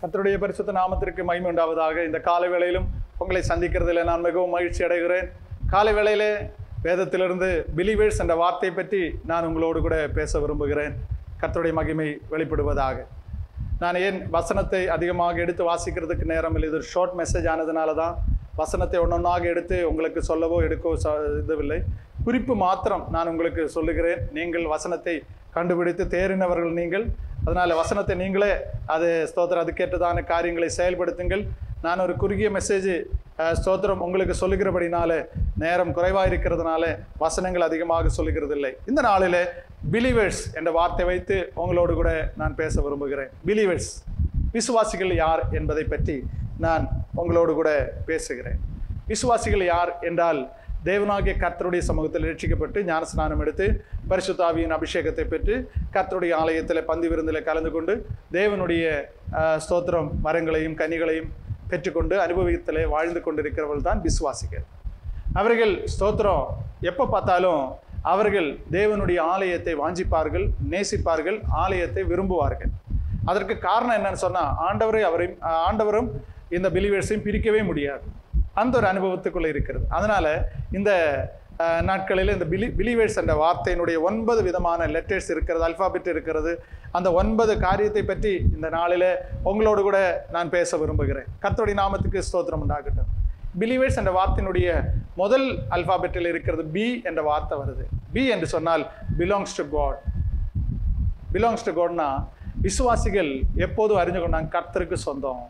கர்த்தருடைய பரிசுத்த நாமத்திற்கு மகிமை உண்டாவதாக இந்த காலை வேளையிலும் உங்களை சந்திக்கிறதுல நான் மிகவும் மகிழ்ச்சி அடைகிறேன் காலை வேளையிலே வேதத்திலிருந்து பிலிவேர்ஸ் என்ற வார்த்தையை பற்றி நான் உங்களோடு கூட பேச விரும்புகிறேன் கர்த்தருடைய மகிமை வெளிப்படுவதாக நான் ஏன் வசனத்தை அதிகமாக எடுத்து வாசிக்கிறதுக்கு நேரம் இல்லை இது ஒரு ஷார்ட் மெசேஜ் ஆனதுனால தான் வசனத்தை ஒன்றொன்றாக எடுத்து உங்களுக்கு சொல்லவோ எடுக்கவோ ச இதுவில்லை குறிப்பு மாத்திரம் நான் உங்களுக்கு சொல்லுகிறேன் நீங்கள் வசனத்தை கண்டுபிடித்து தேறினவர்கள் நீங்கள் அதனால் வசனத்தை நீங்களே அது ஸ்தோத்திரம் அதுக்கேற்றதான காரியங்களை செயல்படுத்துங்கள் நான் ஒரு குறுகிய மெசேஜ் ஸ்தோத்திரம் உங்களுக்கு சொல்லுகிறபடினால நேரம் குறைவாக இருக்கிறதுனால வசனங்கள் அதிகமாக சொல்லுகிறதில்லை இந்த நாளிலே பிலிவர்ஸ் என்ற வார்த்தை வைத்து உங்களோடு கூட நான் பேச விரும்புகிறேன் பிலிவர்ஸ் விசுவாசிகள் யார் என்பதை பற்றி நான் உங்களோடு கூட பேசுகிறேன் விசுவாசிகள் யார் என்றால் தேவனாகிய கர்த்தருடைய சமூகத்தில் ரட்சிக்கப்பட்டு ஞானஸ்நானம் எடுத்து பரிசுத்தாவியின் அபிஷேகத்தை பெற்று கர்த்தருடைய ஆலயத்தில் பந்தி விருந்தில் கலந்து கொண்டு தேவனுடைய அஹ், ஸ்தோத்திரம் மரங்களையும் கனிகளையும் பெற்றுக்கொண்டு அனுபவத்திலே வாழ்ந்து கொண்டிருக்கிறவர்கள் தான் விசுவாசிகள் அவர்கள் ஸ்தோத்திரம் எப்போ பார்த்தாலும் அவர்கள் தேவனுடைய ஆலயத்தை வாஞ்சிப்பார்கள் நேசிப்பார்கள் ஆலயத்தை விரும்புவார்கள் அதற்கு காரணம் என்னன்னு சொன்னால் ஆண்டவரை அவரையும் ஆண்டவரும் இந்த பிலிவர்ஸையும் பிரிக்கவே முடியாது அந்த ஒரு அனுபவத்துக்குள்ளே இருக்கிறது அதனால இந்த அஹ், நாட்களில் இந்த பிலி பிலிவர்ஸ் என்ற வார்த்தையினுடைய ஒன்பது விதமான லெட்டர்ஸ் இருக்கிறது அல்பாபெட் இருக்கிறது அந்த ஒன்பது காரியத்தை பற்றி இந்த நாளில் உங்களோடு கூட நான் பேச விரும்புகிறேன் கர்த்தருடைய நாமத்துக்கு ஸ்தோத்திரம் உண்டாகட்டும் பிலிவர்ஸ் என்ற வார்த்தையினுடைய முதல் அல்பாபெட்டில் இருக்கிறது பி என்ற வார்த்தை வருது பி என்று சொன்னால் belongs to God belongs to காட்னா விசுவாசிகள் எப்போதும் அறிஞ்சு கொண்டாங்க கர்த்தருக்கு சொந்தம்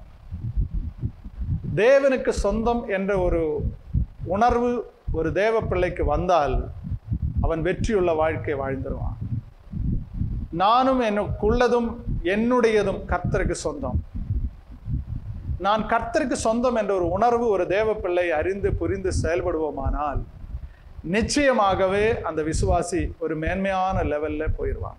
தேவனுக்கு சொந்தம் என்ற ஒரு உணர்வு ஒரு தேவ பிள்ளைக்கு வந்தால் அவன் வெற்றியுள்ள வாழ்க்கை வாழ்ந்துருவான் நானும் எனக்குள்ளதும் என்னுடையதும் கர்த்தருக்கு சொந்தம் நான் கர்த்தருக்கு சொந்தம் என்ற ஒரு உணர்வு ஒரு தேவ பிள்ளை அறிந்து புரிந்து செயல்படுவோமானால் நிச்சயமாகவே அந்த விசுவாசி ஒரு மேன்மையான லெவல்ல போயிடுவாங்க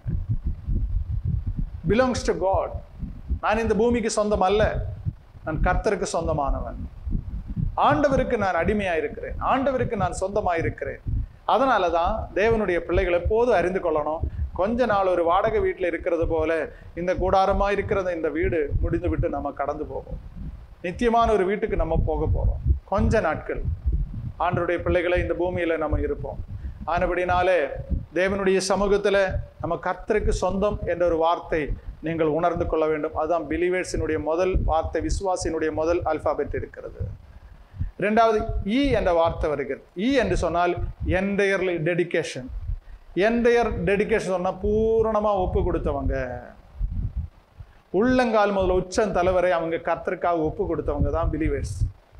பிலாங்ஸ் டு காட் நான் இந்த பூமிக்கு சொந்தம் அல்ல நான் கர்த்தருக்கு சொந்தமானவன் ஆண்டவருக்கு நான் அடிமையா இருக்கிறேன் ஆண்டவருக்கு நான் சொந்தமா இருக்கிறேன் அதனால தான் தேவனுடைய பிள்ளைகள் எப்போதும் அறிந்து கொள்ளணும் கொஞ்ச நாள் ஒரு வாடகை வீட்டில் இருக்கிறது போல இந்த கூடாரமா இருக்கிறத இந்த வீடு முடிந்து விட்டு நம்ம கடந்து போவோம் நித்தியமான ஒரு வீட்டுக்கு நம்ம போக போறோம் கொஞ்ச நாட்கள் ஆண்டருடைய பிள்ளைகளை இந்த பூமியில நம்ம இருப்போம் ஆனபடினாலே தேவனுடைய சமூகத்துல நம்ம கர்த்தருக்கு சொந்தம் என்ற ஒரு வார்த்தை நீங்கள் உணர்ந்து கொள்ள வேண்டும் அதுதான் பிலிவேர்ஸினுடைய முதல் வார்த்தை விசுவாசினுடைய முதல் அல்பாபெட் இருக்கிறது இரண்டாவது இ என்ற வார்த்தை வருகிறது இ என்று சொன்னால் என்டையர்லி டெடிகேஷன் என்டையர் டெடிகேஷன் சொன்னால் பூரணமாக ஒப்பு கொடுத்தவங்க உள்ளங்கால் முதல்ல உச்சம் தலைவரை அவங்க கர்த்தருக்காக ஒப்பு கொடுத்தவங்க தான் பிலிவர்ஸ்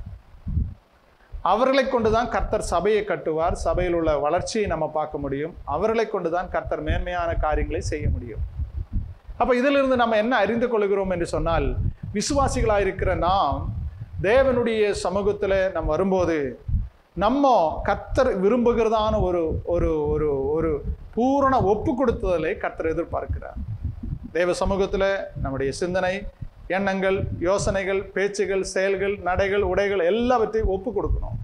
அவர்களை கொண்டு தான் கர்த்தர் சபையை கட்டுவார் சபையில் உள்ள வளர்ச்சியை நம்ம பார்க்க முடியும் அவர்களை கொண்டு தான் கர்த்தர் மேன்மையான காரியங்களை செய்ய முடியும் அப்போ இதிலிருந்து நம்ம என்ன அறிந்து கொள்கிறோம் என்று சொன்னால் விசுவாசிகளாக இருக்கிற நாம் தேவனுடைய சமூகத்தில் நம்ம வரும்போது நம்ம கர்த்தர் விரும்புகிறதான ஒரு ஒரு ஒரு ஒரு பூரண ஒப்பு கொடுத்ததலை கர்த்தர் எதிர்பார்க்கிறார் தேவ சமூகத்தில் நம்முடைய சிந்தனை எண்ணங்கள் யோசனைகள் பேச்சுகள் செயல்கள் நடைகள் உடைகள் எல்லாவற்றையும் ஒப்பு கொடுக்கணும்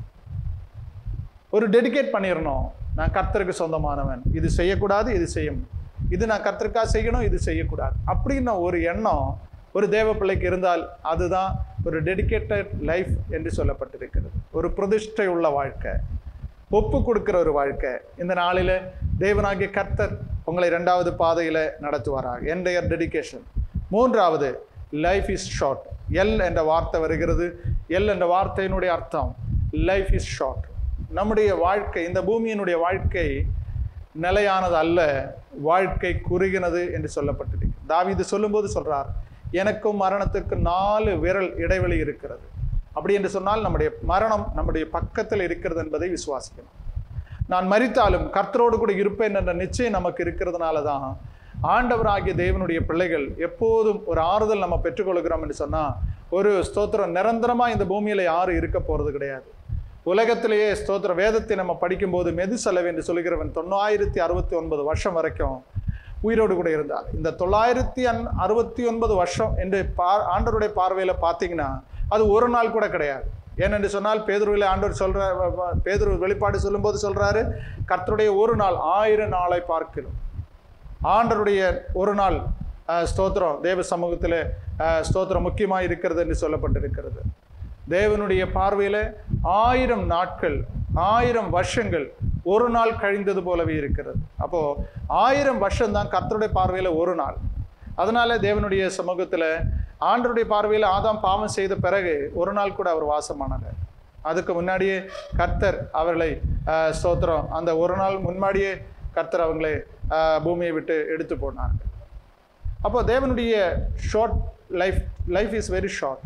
ஒரு டெடிகேட் பண்ணிடணும் நான் கர்த்தருக்கு சொந்தமானவன் இது செய்யக்கூடாது இது செய்யும் இது நான் கர்த்தருக்காக செய்யணும் இது செய்யக்கூடாது அப்படின்னு ஒரு எண்ணம் ஒரு தேவ பிள்ளைக்கு இருந்தால் அதுதான் ஒரு டெடிகேட்டட் லைஃப் என்று சொல்லப்பட்டிருக்கிறது ஒரு பிரதிஷ்டை உள்ள வாழ்க்கை ஒப்பு கொடுக்கிற ஒரு வாழ்க்கை இந்த நாளில் தேவனாகிய கர்த்தர் உங்களை இரண்டாவது பாதையில் நடத்துவாராக என்டையர் டெடிகேஷன் மூன்றாவது லைஃப் இஸ் ஷார்ட் எல் என்ற வார்த்தை வருகிறது எல் என்ற வார்த்தையினுடைய அர்த்தம் லைஃப் இஸ் ஷார்ட் நம்முடைய வாழ்க்கை இந்த பூமியினுடைய வாழ்க்கை நிலையானது அல்ல வாழ்க்கை குறுகினது என்று சொல்லப்பட்டிருக்கு தாவீது சொல்லும்போது சொல்றார் எனக்கும் மரணத்துக்கு நாலு விரல் இடைவெளி இருக்கிறது அப்படி என்று சொன்னால் நம்முடைய மரணம் நம்முடைய பக்கத்தில் இருக்கிறது என்பதை விசுவாசிக்கணும் நான் மரித்தாலும் கர்த்தரோடு கூட இருப்பேன் என்ற நிச்சயம் நமக்கு இருக்கிறதுனால தான் ஆண்டவராகிய தேவனுடைய பிள்ளைகள் எப்போதும் ஒரு ஆறுதல் நம்ம பெற்றுக்கொள்கிறோம் என்று சொன்னால் ஒரு ஸ்தோத்திரம் நிரந்தரமாக இந்த பூமியில் யாரும் இருக்க போகிறது கிடையாது உலகத்திலேயே ஸ்தோத்திர வேதத்தை நம்ம படிக்கும்போது மெது செலவு என்று சொல்லுகிறவன் தொள்ளாயிரத்தி அறுபத்தி ஒன்பது வருஷம் வரைக்கும் உயிரோடு கூட இருந்தார் இந்த தொள்ளாயிரத்தி அன் அறுபத்தி ஒன்பது வருஷம் என்று பா ஆண்டவருடைய பார்வையில் பார்த்தீங்கன்னா அது ஒரு நாள் கூட கிடையாது ஏனென்று சொன்னால் பேதுருவில் ஆண்டவர் சொல்ற பேதுரு வெளிப்பாடு சொல்லும்போது சொல்றாரு கர்த்தருடைய ஒரு நாள் ஆயிரம் நாளை பார்க்கிறோம் ஆண்டருடைய ஒரு நாள் அஹ், ஸ்தோத்திரம் தேவ சமூகத்தில் அஹ், ஸ்தோத்திரம் முக்கியமாக இருக்கிறது என்று சொல்லப்பட்டிருக்கிறது தேவனுடைய பார்வையில் ஆயிரம் நாட்கள் ஆயிரம் வருஷங்கள் ஒரு நாள் கழிந்தது போலவே இருக்கிறது அப்போ ஆயிரம் வருஷம் தான் கர்த்தருடைய பார்வையில் ஒரு நாள் அதனால தேவனுடைய சமூகத்தில் ஆண்டருடைய பார்வையில் ஆதாம் பாவம் செய்த பிறகு ஒரு நாள் கூட அவர் வாசமானார் அதுக்கு முன்னாடியே கர்த்தர் அவர்களை ஆஹ், ஸ்தோத்திரம் அந்த ஒரு நாள் முன்னாடியே கர்த்தர் அவங்களை ஆஹ், பூமியை விட்டு எடுத்து போனார்கள் அப்போ தேவனுடைய short life life is very short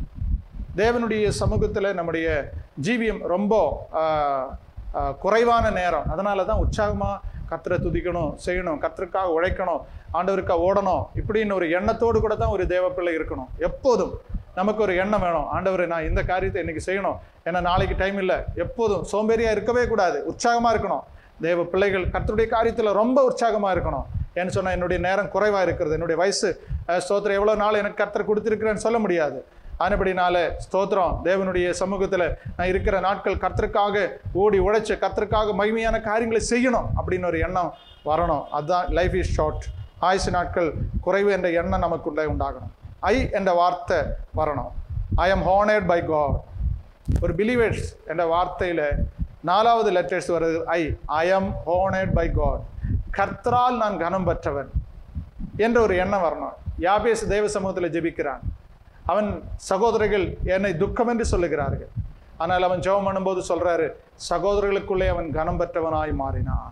தேவனுடைய சமூகத்தில் நம்முடைய ஜீவியம் ரொம்ப ஆஹ், ஆஹ், குறைவான நேரம் அதனால தான் உற்சாகமாக கத்தரை துதிக்கணும் செய்யணும் கத்தருக்காக உழைக்கணும் ஆண்டவருக்காக ஓடணும் இப்படின்னு ஒரு எண்ணத்தோடு கூட தான் ஒரு தேவ பிள்ளை இருக்கணும் எப்போதும் நமக்கு ஒரு எண்ணம் வேணும் ஆண்டவரை நான் இந்த காரியத்தை இன்னைக்கு செய்யணும் ஏன்னா நாளைக்கு டைம் இல்லை எப்போதும் சோம்பேறியா இருக்கவே கூடாது உற்சாகமா இருக்கணும் தேவ பிள்ளைகள் கர்த்தருடைய காரியத்துல ரொம்ப உற்சாகமா இருக்கணும் ஏன்னு சொன்னா என்னுடைய நேரம் குறைவா இருக்கிறது என்னுடைய வயசு அஹ், ஸ்தோத்திரம் எவ்வளவு நாள் எனக்கு கர்த்தர் கொடுத்திருக்கிறேன்னு சொல்ல முடியாது ஆனபடினால ஸ்தோத்திரம் தேவனுடைய சமூகத்துல நான் இருக்கிற நாட்கள் கர்த்தருக்காக ஓடி உழைச்சு கர்த்தருக்காக மகிமையான காரியங்களை செய்யணும் அப்படின்னு ஒரு எண்ணம் வரணும் அதுதான் லைஃப் இஸ் ஷார்ட் ஆயுசு நாட்கள் குறைவு என்ற எண்ணம் நமக்குள்ளே உண்டாகணும் ஐ என்ற வார்த்தை வரணும் I am honoured by God ஒரு பிலீவர்ஸ் என்ற வார்த்தையில் நாலாவது லெட்டர்ஸ் வருது I I am honoured by God கர்த்தரால் நான் கனம் பெற்றவன் என்ற ஒரு எண்ணம் வரணும் யாபேஸ் தேவ சமூகத்தில் ஜெபிக்கிறான் அவன் சகோதரர்கள் என்னை துக்கம் என்று சொல்லுகிறார்கள் ஆனால் அவன் ஜெபம் பண்ணும்போது சொல்றாரு சகோதரர்களுக்குள்ளே அவன் கனம் பெற்றவனாய் மாறினான்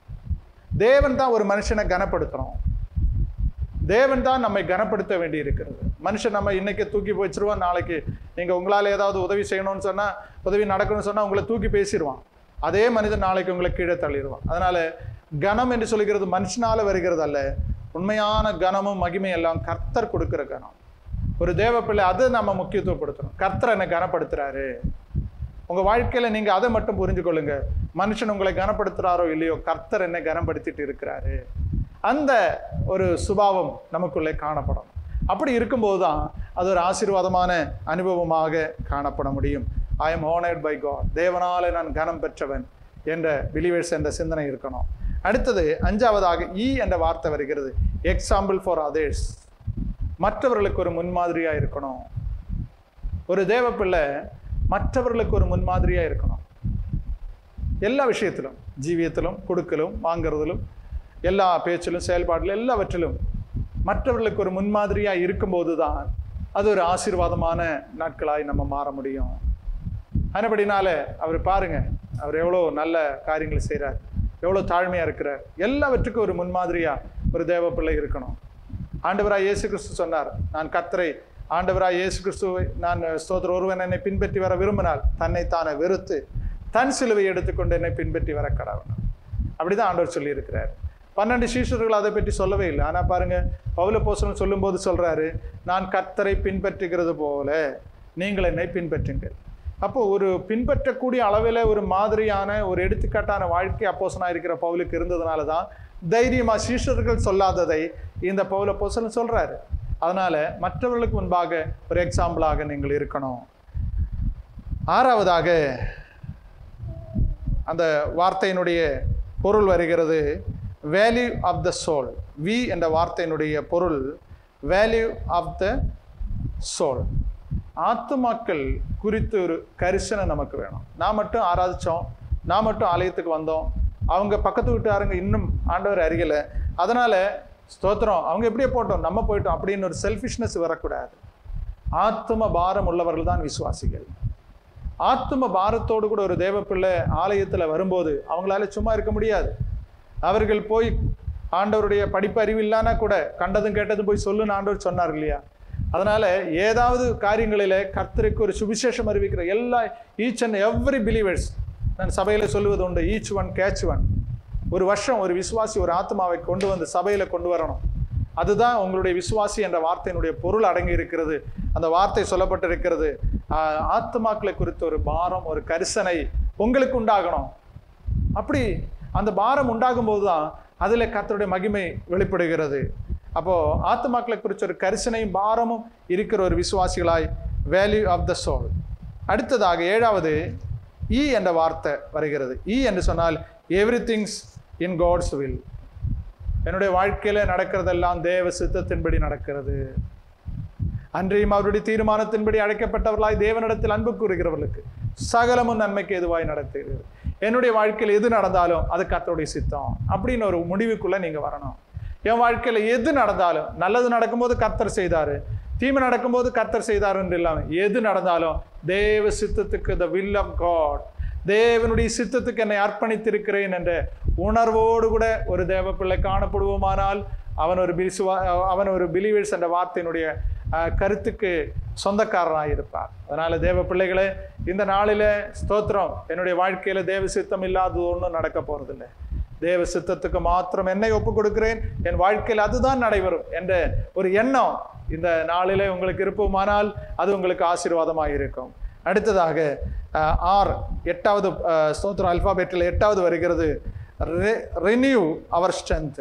தேவன் தான் ஒரு மனுஷனை கனப்படுத்தணும் தேவன் தான் நம்மை கனப்படுத்த வேண்டி இருக்கிறது மனுஷன் நம்ம இன்னைக்கு தூக்கி வச்சிருவான் நாளைக்கு நீங்க உங்களால ஏதாவது உதவி செய்யணும்னு சொன்னா உதவி நடக்கணும்னு சொன்னா உங்களை தூக்கி பேசிடுவான் அதே மனிதன் நாளைக்கு உங்களை கீழே தள்ளிடுவான் அதனால கனம் என்று சொல்லுகிறது மனுஷனால வருகிறது அல்ல உண்மையான கனமும் மகிமை எல்லாம் கர்த்தர் கொடுக்கிற கனம் ஒரு தேவ பிள்ளை அதை நம்ம முக்கியத்துவப்படுத்தணும் கர்த்தர் என்னை கனப்படுத்துறாரு உங்க வாழ்க்கையில நீங்க அதை மட்டும் புரிஞ்சு கொள்ளுங்க மனுஷன் உங்களை கனப்படுத்துறாரோ இல்லையோ கர்த்தர் என்னை கனப்படுத்திட்டு இருக்கிறாரு அந்த ஒரு சுபாவம் நமக்குள்ளே காணப்படும் அப்படி இருக்கும்போது தான் அது ஒரு ஆசீர்வாதமான அனுபவமாக காணப்பட முடியும் I am honoured by God தேவனாலே நான் கனம் பெற்றவன் என்ற பிலிவர்ஸ் என்ற சிந்தனை இருக்கணும் அடுத்தது அஞ்சாவதாக ஈ என்ற வார்த்தை வருகிறது எக்ஸாம்பிள் ஃபார் அதர்ஸ் மற்றவர்களுக்கு ஒரு முன்மாதிரியா இருக்கணும் ஒரு தேவ பிள்ளை மற்றவர்களுக்கு ஒரு முன்மாதிரியா இருக்கணும் எல்லா விஷயத்திலும் ஜீவியத்திலும் கொடுக்கலும் வாங்குறதிலும் எல்லா பேச்சிலும் செயல்பாட்டிலும் எல்லாவற்றிலும் மற்றவர்களுக்கு ஒரு முன்மாதிரியா இருக்கும்போது தான் அது ஒரு ஆசீர்வாதமான நாட்களாய் நம்ம மாற முடியும் அதுபடினால அவர் பாருங்க அவர் எவ்வளோ நல்ல காரியங்களை செய்கிறார் எவ்வளோ தாழ்மையாக இருக்கிறார் எல்லாவற்றுக்கும் ஒரு முன்மாதிரியா ஒரு தேவ பிள்ளை இருக்கணும் ஆண்டவராய் இயேசு கிறிஸ்து சொன்னார் நான் கத்தரை ஆண்டவராய் இயேசு கிறிஸ்துவை நான் ஸ்தோத்திர ஒருவன் என்னை பின்பற்றி வர விரும்பினால் தன்னை தானே வெறுத்து தன் சிலுவை எடுத்துக்கொண்டு என்னை பின்பற்றி வர கடவன் அப்படிதான் ஆண்டவர் சொல்லியிருக்கிறார் பன்னெண்டு சீஷர்கள் அதை பற்றி சொல்லவே இல்லை ஆனால் பாருங்க பவுல போசனம் சொல்லும்போது சொல்றாரு நான் கர்த்தரை பின்பற்றுகிறது போல நீங்கள் என்னை பின்பற்றுங்கள் அப்போ ஒரு பின்பற்றக்கூடிய அளவில் ஒரு மாதிரியான ஒரு எடுத்துக்காட்டான வாழ்க்கை அப்போசனா இருக்கிற பவுலுக்கு இருந்ததுனால தான் தைரியமா சீஷர்கள் சொல்லாததை இந்த பவுல போசனம் சொல்றாரு அதனால மற்றவர்களுக்கு முன்பாக ஒரு எக்ஸாம்பிளாக நீங்கள் இருக்கணும் ஆறாவதாக அந்த வார்த்தையினுடைய பொருள் வருகிறது value of the soul V என்ற வார்த்தையினுடைய பொருள் வேல்யூ ஆஃப் த சோல் ஆத்துமாக்கள் குறித்து ஒரு கரிசனை நமக்கு வேணும் நான் மட்டும் ஆராதிச்சோம் நான் மட்டும் ஆலயத்துக்கு வந்தோம் அவங்க பக்கத்து வீட்டுக்காரங்க இன்னும் ஆண்டவர் அறியலை அதனால ஸ்தோத்திரம் அவங்க எப்படியே போட்டோம் நம்ம போயிட்டோம் அப்படின்னு ஒரு செல்ஃபிஷ்னஸ் வரக்கூடாது ஆத்தும பாரம் உள்ளவர்கள் தான் விசுவாசிகள் ஆத்தும பாரத்தோடு கூட ஒரு தேவ பிள்ளை ஆலயத்தில் வரும்போது அவங்களால சும்மா இருக்க முடியாது அவர்கள் போய் ஆண்டவருடைய படிப்பு அறிவு இல்லைன்னா கூட கண்டதும் கேட்டதும் போய் சொல்லுன்னு ஆண்டவர் சொன்னார் இல்லையா அதனால ஏதாவது காரியங்களில கர்த்தருக்கு ஒரு சுவிசேஷம் அறிவிக்கிற எல்லா ஈச் அண்ட் எவ்ரி பிலீவர்ஸ் நான் சபையில சொல்லுவது உண்டு ஈச் ஒன் கேட்ச் ஒன் ஒரு வருஷம் ஒரு விசுவாசி ஒரு ஆத்மாவை கொண்டு வந்து சபையில கொண்டு வரணும் அதுதான் உங்களுடைய விசுவாசி என்ற வார்த்தையினுடைய பொருள் அடங்கி இருக்கிறது அந்த வார்த்தை சொல்லப்பட்டிருக்கிறது ஆஹ், ஆத்துமாக்களை குறித்த ஒரு பாரம் ஒரு கரிசனை உங்களுக்கு உண்டாகணும் அப்படி அந்த பாரம் உண்டாகும் போது தான் அதில் கர்த்தருடைய மகிமை வெளிப்படுகிறது அப்போ ஆத்துமாக்களை குறித்த ஒரு கரிசனையும் பாரமும் இருக்கிற ஒரு விசுவாசிகளாய் வேல்யூ ஆஃப் த சோல் அடுத்ததாக ஏழாவது ஈ என்ற வார்த்தை வருகிறது ஈ என்று சொன்னால் every things in God's will என்னுடைய வாழ்க்கையில நடக்கிறதெல்லாம் தேவ சித்தத்தின்படி நடக்கிறது அன்றையும் அவருடைய தீர்மானத்தின்படி அழைக்கப்பட்டவர்களாய் தேவனிடத்தில் அன்பு கூறுகிறவர்களுக்கு சகலமும் நன்மைக்கு எதுவாய் நடத்துகிறது என்னுடைய வாழ்க்கையில் எது நடந்தாலும் அது கர்த்தருடைய சித்தம் அப்படின்னு ஒரு முடிவுக்குள்ள நீங்க வரணும் என் வாழ்க்கையில எது நடந்தாலும் நல்லது நடக்கும்போது கர்த்தர் செய்தாரு தீமை நடக்கும்போது கர்த்தர் செய்தார் என்று இல்லாமல் எது நடந்தாலும் தேவ சித்தத்துக்கு த வில் ஆஃப் காட் தேவனுடைய சித்தத்துக்கு என்னை அர்ப்பணித்திருக்கிறேன் என்ற உணர்வோடு கூட ஒரு தேவ பிள்ளை காணப்படுவோமானால் அவன் ஒரு பிசுவா அவன் ஒரு பிலீவர்ஸ் என்ற வார்த்தையினுடைய அஹ், கருத்துக்கு சொந்தக்காரனாக இருப்பார் அதனால தேவ பிள்ளைகளே இந்த நாளில ஸ்தோத்திரம் என்னுடைய வாழ்க்கையில தேவ சித்தம் இல்லாதது ஒன்றும் நடக்க போறதில்லை தேவ சித்தத்துக்கு மாத்திரம் என்னை ஒப்பு கொடுக்கிறேன் என் வாழ்க்கையில் அதுதான் நடைபெறும் என்ற ஒரு எண்ணம் இந்த நாளிலே உங்களுக்கு இருப்போமானால் அது உங்களுக்கு ஆசீர்வாதமாக இருக்கும் அடுத்ததாக அஹ், ஆர் எட்டாவது அஹ், ஸ்தோத்திரம் அல்பாபெட்டில் எட்டாவது வருகிறது renew your strength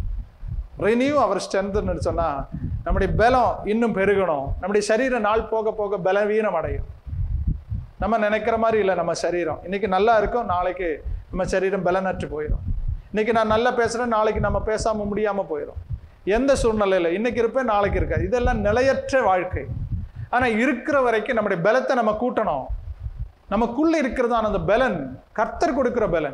renew your ஸ்ட்ரென்த்னு சொன்னால் நம்முடைய பலம் இன்னும் பெருகணும் நம்முடைய சரீரம் நாள் போக போக பலவீனம் அடையும் நம்ம நினைக்கிற மாதிரி இல்லை நம்ம சரீரம் இன்னைக்கு நல்லா இருக்கும் நாளைக்கு நம்ம சரீரம் பலனற்று போயிடும் இன்னைக்கு நான் நல்லா பேசுகிறேன் நாளைக்கு நம்ம பேசாம முடியாமல் போயிடும் எந்த சூழ்நிலையில் இன்னைக்கு இருப்பேன் நாளைக்கு இருக்காது இதெல்லாம் நிலையற்ற வாழ்க்கை ஆனால் இருக்கிற வரைக்கும் நம்முடைய பலத்தை நம்ம கூட்டணும் நமக்குள்ள இருக்கிறதான அந்த பலன் கர்த்தர் கொடுக்கிற பலன்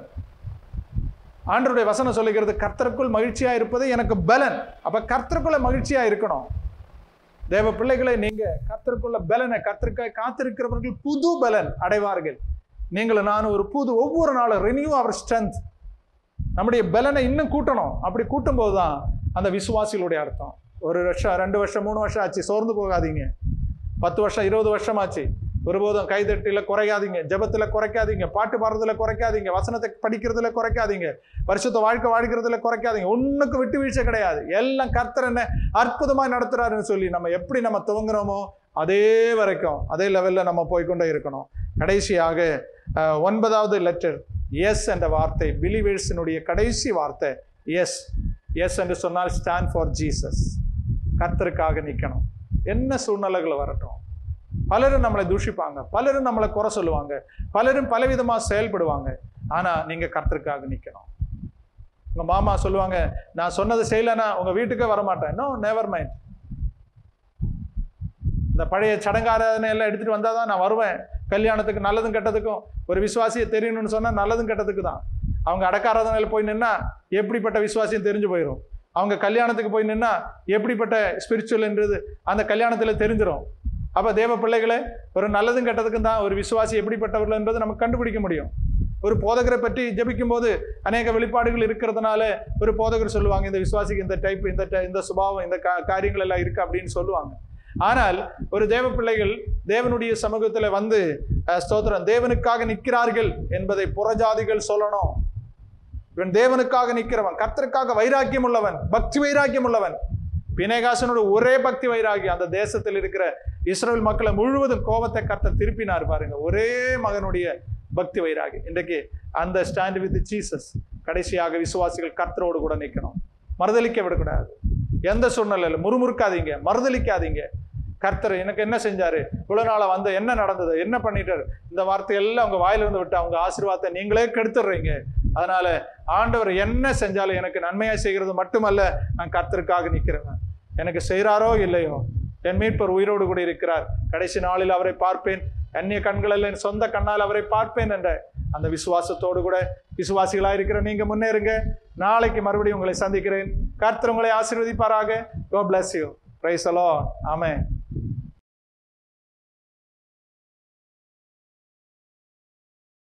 ஆண்டருடைய வசனம் சொல்லுகிறது கர்த்தருக்குள் மகிழ்ச்சியா இருப்பது எனக்கு பலன் அப்ப கர்த்தருக்குள்ள மகிழ்ச்சியா இருக்கணும் தேவ பிள்ளைகளை நீங்க கர்த்தருக்குள்ள பலனை கர்த்தருக்காய் காத்திருக்கிறவர்கள் புது பலன் அடைவார்கள் நீங்களும் நானும் ஒரு புது ஒவ்வொரு நாளும் ரெனியூ அவர் ஸ்ட்ரென்த் நம்முடைய பலனை இன்னும் கூட்டணும் அப்படி கூட்டும் போதுதான் அந்த விசுவாசிகளுடைய அர்த்தம் ஒரு வருஷம் ரெண்டு வருஷம் மூணு வருஷம் ஆச்சு சோர்ந்து போகாதீங்க பத்து வருஷம் இருபது வருஷம் ஆச்சு ஒருபோதும் கைதட்டில குறையாதீங்க ஜெபத்துல குறைக்காதீங்க பாட்டு பாடுறதுல குறைக்காதீங்க வசனத்தை படிக்கிறதுல குறைக்காதீங்க பரிசுத்த வாழ்க்கை வாழ்க்கிறதுல குறைக்காதீங்க ஒண்ணுக்கு விட்டு வீழ்ச்சி கிடையாது எல்லாம் கர்த்தர் என்ன அற்புதமா நடத்துறாருன்னு சொல்லி நம்ம எப்படி நம்ம துவங்குறோமோ அதே வரைக்கும் அதே லெவல்ல நம்ம போய்க்கொண்டே இருக்கணும் கடைசியாக அஹ், ஒன்பதாவது லெட்டர் எஸ் என்ற வார்த்தை பிலிவேர்ஸினுடைய கடைசி வார்த்தை எஸ் எஸ் என்று சொன்னால் ஸ்டாண்ட் ஃபார் ஜீசஸ் கர்த்தருக்காக நிற்கணும் என்ன சூழ்நிலைகள் வரட்டும் பலரும் நம்மளை தூஷிப்பாங்க பலரும் நம்மளை குறை சொல்லுவாங்க பலரும் பலவிதமா செயல்படுவாங்க ஆனா நீங்க கர்த்தருக்காக நிக்கணும் உங்க மாமா சொல்லுவாங்க நான் சொன்னது செய்யலைன்னா உங்க வீட்டுக்கே வர மாட்டேன் நோ நெவர் மைண்ட் இந்த பழைய சடங்காராதனை எல்லாம் எடுத்துட்டு வந்தாதான் நான் வருவேன் கல்யாணத்துக்கு நல்லதும் கெட்டதுக்கும் ஒரு விசுவாசியை தெரியணும்னு சொன்னா நல்லதும் கெட்டதுக்கு தான் அவங்க அடக்காராதனையில் போய் நின்னா எப்படிப்பட்ட விசுவாசியம் தெரிஞ்சு போயிடும் அவங்க கல்யாணத்துக்கு போய் நின்னா எப்படிப்பட்ட ஸ்பிரிச்சுவல்ன்றது அந்த கல்யாணத்துல தெரிஞ்சிடும் அப்ப தேவ பிள்ளைகளே ஒரு நல்லதும் கெட்டதுக்கும் தான் ஒரு விசுவாசி எப்படிப்பட்டவர்கள் என்பதை நம்ம கண்டுபிடிக்க முடியும் ஒரு போதகரை பற்றி ஜெபிக்கும் போது அநேக வெளிப்பாடுகள் இருக்கிறதுனால ஒரு போதகர் சொல்லுவாங்க இந்த விசுவாசிக்கு இந்த டைப் இந்த ti- இந்த சுபாவம் இந்த கா- காரியங்கள் எல்லாம் இருக்கு அப்படின்னு சொல்லுவாங்க ஆனால் ஒரு தேவ பிள்ளைகள் தேவனுடைய சமூகத்துல வந்து அஹ், ஸ்தோத்திரம் தேவனுக்காக நிற்கிறார்கள் என்பதை புறஜாதிகள் சொல்லணும் இவன் தேவனுக்காக நிற்கிறவன் கர்த்தருக்காக வைராக்கியம் உள்ளவன் பக்தி வைராக்கியம் உள்ளவன் பினேகாசனோட ஒரே பக்தி வைராகியம் அந்த தேசத்தில் இருக்கிற இஸ்ரேல் மக்களை முழுவதும் கோபத்தை கர்த்தர் திருப்பினார் பாருங்க ஒரே மகனுடைய பக்தி வைராகி இன்றைக்கு அந்த ஸ்டாண்ட் வித் ஜீசஸ் கடைசியாக விசுவாசிகள் கர்த்தரோடு கூட நிற்கணும் மறுதலிக்க விடக்கூடாது எந்த சூழ்நிலையில முறுமுறுக்காதீங்க மறுதலிக்காதீங்க கர்த்தர் எனக்கு என்ன செஞ்சாரு இவ்வளவு நாளா வந்து என்ன நடந்தது என்ன பண்ணிட்டாரு இந்த வார்த்தையெல்லாம் உங்க வாயிலிருந்து விட்டு அவங்க ஆசீர்வாதத்தை நீங்களே கெடுத்துடுறீங்க அதனால ஆண்டவர் என்ன செஞ்சாலும் எனக்கு நன்மையா செய்கிறது மட்டுமல்ல நான் கர்த்தருக்காக நிற்கிறவன் எனக்கு செய்கிறாரோ இல்லையோ என் மீட்பர் உயிரோடு கூட இருக்கிறார் கடைசி நாளில் அவரை பார்ப்பேன் அந்நிய கண்களில் என் சொந்த கண்ணால் அவரை பார்ப்பேன் என்ற அந்த விசுவாசத்தோடு கூட விசுவாசிகளா இருக்கிற நீங்க முன்னேறுங்க நாளைக்கு மறுபடியும் உங்களை சந்திக்கிறேன் கர்த்தர் உங்களை ஆசீர்வதிப்பாராக God bless you. Praise the Lord. Amen.